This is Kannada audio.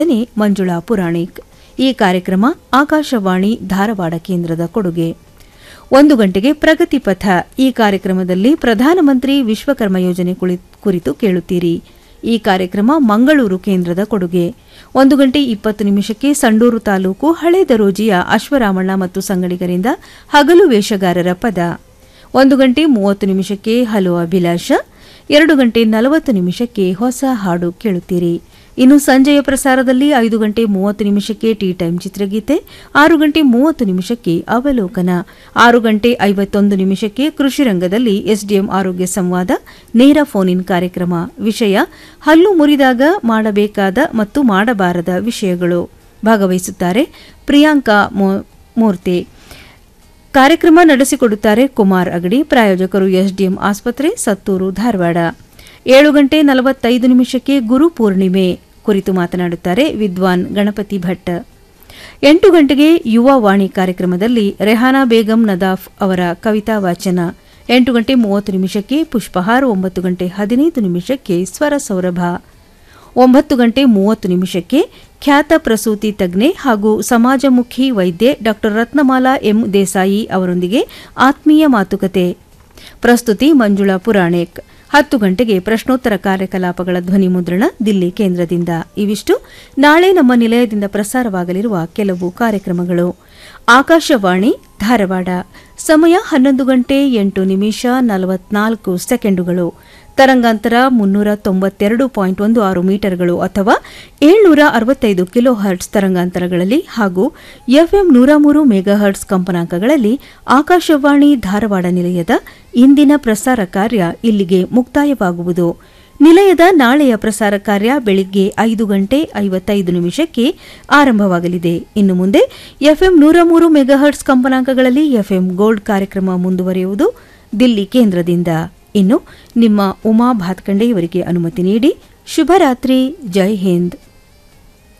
ರಚನೆ ಮಂಜುಳಾ ಪುರಾಣಿಕ್ ಈ ಕಾರ್ಯಕ್ರಮ ಆಕಾಶವಾಣಿ ಧಾರವಾಡ ಕೇಂದ್ರದ ಕೊಡುಗೆ ಒಂದು ಗಂಟೆಗೆ ಪ್ರಗತಿ ಪಥ ಈ ಕಾರ್ಯಕ್ರಮದಲ್ಲಿ ಪ್ರಧಾನಮಂತ್ರಿ ವಿಶ್ವಕರ್ಮ ಯೋಜನೆ ಕುಳಿ- ಕುರಿತು ಕೇಳುತ್ತೀರಿ ಈ ಕಾರ್ಯಕ್ರಮ ಮಂಗಳೂರು ಕೇಂದ್ರದ ಕೊಡುಗೆ ಒಂದು ಗಂಟೆ ಇಪ್ಪತ್ತು ನಿಮಿಷಕ್ಕೆ ಸಂಡೂರು ತಾಲೂಕು ಹಳೆ ದರೋಜಿಯ ಅಶ್ವರಾಮಣ್ಣ ಮತ್ತು ಸಂಗಡಿಗರಿಂದ ಹಗಲು ವೇಷಗಾರರ ಪದ ಒಂದು ಗಂಟೆ ಮೂವತ್ತು ನಿಮಿಷಕ್ಕೆ ಹಲೋ ಅಭಿಲಾಷ ಎರಡು ಗಂಟೆ ನಲವತ್ತು ನಿಮಿಷಕ್ಕೆ ಹೊಸ ಹಾಡು ಕೇಳುತ್ತೀರಿ ಇನ್ನು ಸಂಜೆಯ ಪ್ರಸಾರದಲ್ಲಿ ಐದು ಗಂಟೆ ಮೂವತ್ತು ನಿಮಿಷಕ್ಕೆ ಟೀ ಟೈಮ್ ಚಿತ್ರಗೀತೆ ಆರು ಗಂಟೆ ಮೂವತ್ತು ನಿಮಿಷಕ್ಕೆ ಅವಲೋಕನ ಆರು ಗಂಟೆ ಐವತ್ತೊಂದು ನಿಮಿಷಕ್ಕೆ ಕೃಷಿ ರಂಗದಲ್ಲಿ ಎಸ್ಡಿಎಂ ಆರೋಗ್ಯ ಸಂವಾದ ನೇರ ಫೋನ್ ಇನ್ ಕಾರ್ಯಕ್ರಮ ವಿಷಯ ಹಲ್ಲು ಮುರಿದಾಗ ಮಾಡಬೇಕಾದ ಮತ್ತು ಮಾಡಬಾರದ ವಿಷಯಗಳು ಭಾಗವಹಿಸುತ್ತಾರೆ ಪ್ರಿಯಾಂಕಾ ಮೂ- ಮೂರ್ತಿ ಕಾರ್ಯಕ್ರಮ ನಡೆಸಿಕೊಡುತ್ತಾರೆ ಕುಮಾರ್ ಅಗಡಿ ಪ್ರಾಯೋಜಕರು ಎಸ್ಡಿಎಂ ಆಸ್ಪತ್ರೆ ಸತ್ತೂರು ಧಾರವಾಡ ಏಳು ಗಂಟೆ ನಲವತ್ತೈದು ನಿಮಿಷಕ್ಕೆ ಗುರು ಪೂರ್ಣಿಮೆ ಕುರಿತು ಮಾತನಾಡುತ್ತಾರೆ ವಿದ್ವಾನ್ ಗಣಪತಿ ಭಟ್ ಎಂಟು ಗಂಟೆಗೆ ಯುವ ವಾಣಿ ಕಾರ್ಯಕ್ರಮದಲ್ಲಿ ರೆಹಾನಾ ಬೇಗಂ ನದಾಫ್ ಅವರ ಕವಿತಾ ವಾಚನ ಎಂಟು ಗಂಟೆ ಮೂವತ್ತು ನಿಮಿಷಕ್ಕೆ ಪುಷ್ಪಹಾರ ಒಂಬತ್ತು ಗಂಟೆ ಹದಿನೈದು ನಿಮಿಷಕ್ಕೆ ಸ್ವರ ಸೌರಭ ಒಂಬತ್ತು ಗಂಟೆ ಮೂವತ್ತು ನಿಮಿಷಕ್ಕೆ ಖ್ಯಾತ ಪ್ರಸೂತಿ ತಜ್ಞೆ ಹಾಗೂ ಸಮಾಜಮುಖಿ ವೈದ್ಯೆ ಡಾ ರತ್ನಮಾಲಾ ಎಂ ದೇಸಾಯಿ ಅವರೊಂದಿಗೆ ಆತ್ಮೀಯ ಮಾತುಕತೆ ಪ್ರಸ್ತುತಿ ಮಂಜುಳಾ ಪುರಾಣಿಕ್ ಹತ್ತು ಗಂಟೆಗೆ ಪ್ರಶ್ನೋತ್ತರ ಕಾರ್ಯಕಲಾಪಗಳ ಧ್ವನಿ ಮುದ್ರಣ ದಿಲ್ಲಿ ಕೇಂದ್ರದಿಂದ ಇವಿಷ್ಟು ನಾಳೆ ನಮ್ಮ ನಿಲಯದಿಂದ ಪ್ರಸಾರವಾಗಲಿರುವ ಕೆಲವು ಕಾರ್ಯಕ್ರಮಗಳು ಆಕಾಶವಾಣಿ ಧಾರವಾಡ ಸಮಯ ಹನ್ನೊಂದು ಗಂಟೆ ಎಂಟು ನಿಮಿಷ ನಲವತ್ನಾಲ್ಕು ಸೆಕೆಂಡುಗಳು ತರಂಗಾಂತರ ಮುನ್ನೂರ ತೊಂಬತ್ತೆರಡು ಪಾಯಿಂಟ್ ಒಂದು ಆರು ಮೀಟರ್ಗಳು ಅಥವಾ ಏಳ್ನೂರ ಅರವತ್ತೈದು ಕಿಲೋ ಹರ್ಟ್ಸ್ ತರಂಗಾಂತರಗಳಲ್ಲಿ ಹಾಗೂ ಎಫ್ಎಂ ನೂರ ಮೂರು ಮೆಗಾಹರ್ಟ್ಸ್ ಕಂಪನಾಂಕಗಳಲ್ಲಿ ಆಕಾಶವಾಣಿ ಧಾರವಾಡ ನಿಲಯದ ಇಂದಿನ ಪ್ರಸಾರ ಕಾರ್ಯ ಇಲ್ಲಿಗೆ ಮುಕ್ತಾಯವಾಗುವುದು ನಿಲಯದ ನಾಳೆಯ ಪ್ರಸಾರ ಕಾರ್ಯ ಬೆಳಿಗ್ಗೆ ಐದು ಗಂಟೆ ಐವತ್ತೈದು ನಿಮಿಷಕ್ಕೆ ಆರಂಭವಾಗಲಿದೆ ಇನ್ನು ಮುಂದೆ ಎಫ್ಎಂ ನೂರ ಮೂರು ಮೆಗಾಹರ್ಟ್ಸ್ ಕಂಪನಾಂಕಗಳಲ್ಲಿ ಎಫ್ಎಂ ಗೋಲ್ಡ್ ಕಾರ್ಯಕ್ರಮ ಮುಂದುವರಿಯುವುದು ದಿಲ್ಲಿ ಕೇಂದ್ರದಿಂದ ಇನ್ನು ನಿಮ್ಮ ಉಮಾ ಭಾತ್ಕಂಡೆ ಇವರಿಗೆ ಅನುಮತಿ ನೀಡಿ ಶುಭರಾತ್ರಿ ಜೈ ಹಿಂದ್